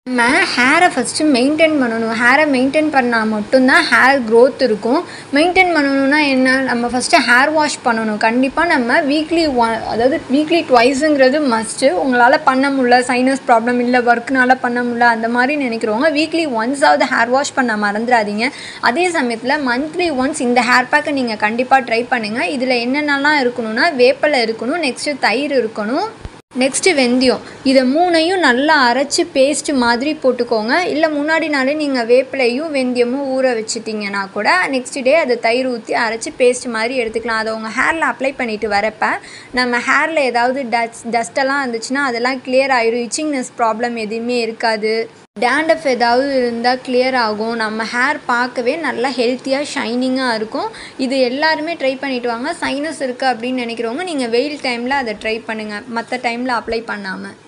நம்ம ஹேரை first maintain பண்ணணும் ஹேரை மெயின்டைன் பண்ணால் மட்டும்தான் ஹேர் க்ரோத் இருக்கும் மெயின்டைன் பண்ணணும்னா என்ன நம்ம ஃபஸ்ட்டு ஹேர் வாஷ் பண்ணணும் கண்டிப்பாக நம்ம வீக்லி ஒன் அதாவது வீக்லி ட்வைஸுங்கிறது மஸ்ட்டு உங்களால் பண்ண முடியல சைனஸ் ப்ராப்ளம் இல்லை ஒர்க்னால பண்ண முடியல அந்த மாதிரி நினைக்கிறவங்க வீக்லி ஒன்ஸாவது ஹேர் வாஷ் பண்ண மறந்துடாதீங்க அதே சமயத்தில் மந்த்லி ஒன்ஸ் இந்த ஹேர் பேக்கை நீங்கள் கண்டிப்பாக ட்ரை பண்ணுங்கள் இதில் என்னென்னலாம் இருக்கணும்னா வேப்பிலை இருக்கணும் நெக்ஸ்ட்டு தயிர் இருக்கணும் நெக்ஸ்ட்டு வெந்தயம் இதை மூணையும் நல்லா அரைச்சி பேஸ்ட் மாதிரி போட்டுக்கோங்க இல்லை முன்னாடி நாளே நீங்கள் வேப்பிலையும் வெந்தயமும் ஊற வச்சிட்டிங்கன்னா கூட நெக்ஸ்ட் டே அதை தயிர் ஊற்றி அரைச்சி பேஸ்ட் மாதிரி எடுத்துக்கலாம் அதை உங்கள் ஹேரில் அப்ளை பண்ணிவிட்டு வரப்ப நம்ம ஹேரில் ஏதாவது டஸ்ட் டஸ்ட்டெல்லாம் இருந்துச்சுன்னா அதெல்லாம் கிளியர் ஆயிடும் இச்சிங்னஸ் ப்ராப்ளம் எதுவுமே இருக்காது டேண்டஃப் ஏதாவது இருந்தால் கிளியர் ஆகும் நம்ம ஹேர் பார்க்கவே நல்லா ஹெல்த்தியாக ஷைனிங்காக இருக்கும் இது எல்லாருமே ட்ரை பண்ணிட்டு வாங்க சைனஸ் இருக்குது அப்படின்னு நினைக்கிறவங்க நீங்கள் வெயில் டைமில் அதை ட்ரை பண்ணுங்கள் மற்ற டைமில் அப்ளை பண்ணாமல்